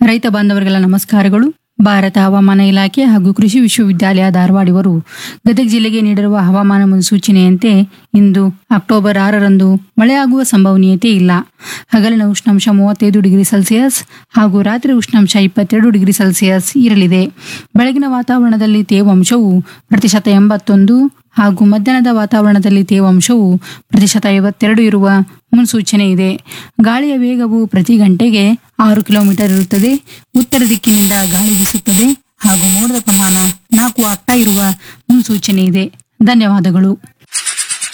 ರೈತ ಬಾಂಧವರಿಗೆಲ್ಲ ನಮಸ್ಕಾರಗಳು ಭಾರತ ಹವಾಮಾನ ಇಲಾಖೆ ಹಾಗೂ ಕೃಷಿ ವಿಶ್ವವಿದ್ಯಾಲಯ ಧಾರವಾಡ ಇವರು ಗದಗ ಜಿಲ್ಲೆಗೆ ನೀಡಿರುವ ಹವಾಮಾನ ಮುನ್ಸೂಚನೆಯಂತೆ ಇಂದು ಅಕ್ಟೋಬರ್ ಆರರಂದು ಮಳೆಯಾಗುವ ಸಂಭವನೀಯತೆ ಇಲ್ಲ ಹಗಲಿನ ಉಷ್ಣಾಂಶ ಮೂವತ್ತೈದು ಡಿಗ್ರಿ ಸೆಲ್ಸಿಯಸ್ ಹಾಗೂ ರಾತ್ರಿ ಉಷ್ಣಾಂಶ ಇಪ್ಪತ್ತೆರಡು ಡಿಗ್ರಿ ಸೆಲ್ಸಿಯಸ್ ಇರಲಿದೆ ಬೆಳಗಿನ ವಾತಾವರಣದಲ್ಲಿ ತೇವಾಂಶವು ಪ್ರತಿಶತ ಎಂಬತ್ತೊಂದು ಹಾಗೂ ಮಧ್ಯಾಹ್ನದ ವಾತಾವರಣದಲ್ಲಿ ತೇವಾಂಶವು ಪ್ರತಿಶತ ಐವತ್ತೆರಡು ಇರುವ ಮುನ್ಸೂಚನೆ ಇದೆ ಗಾಳಿಯ ವೇಗವು ಪ್ರತಿ ಗಂಟೆಗೆ ಆರು ಕಿಲೋಮೀಟರ್ ಇರುತ್ತದೆ ಉತ್ತರ ದಿಕ್ಕಿನಿಂದ ಗಾಳಿ ಬೀಸುತ್ತದೆ ಹಾಗೂ ಮೋಡದ ಪ್ರಮಾಣ ನಾಲ್ಕು ಆಗ್ತಾ ಇರುವ ಮುನ್ಸೂಚನೆ ಇದೆ ಧನ್ಯವಾದಗಳು